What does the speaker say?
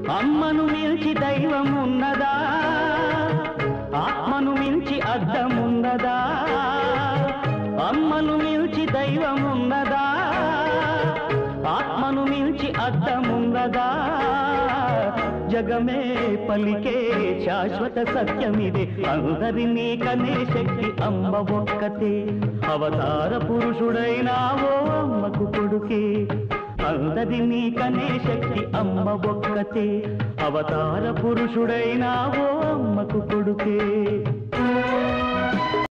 అమ్మను మించి దైవం ఉన్నదా ఆత్మను మించి అద్దమున్నదా అమ్మను మించి దైవం ఉన్నదా ఆత్మను మించి అద్దమున్నదా జగమే పలికే శాశ్వత సత్యమిదే అందరినీ కనే శక్తి అమ్మ ఒక్కతే అవతార పురుషుడైనావో అమ్మకు కొడుకే అందరినీ కనే శక్తి అమ్మ ఒక్కతే అవతార పురుషుడైనావో అమ్మకు కొడుకే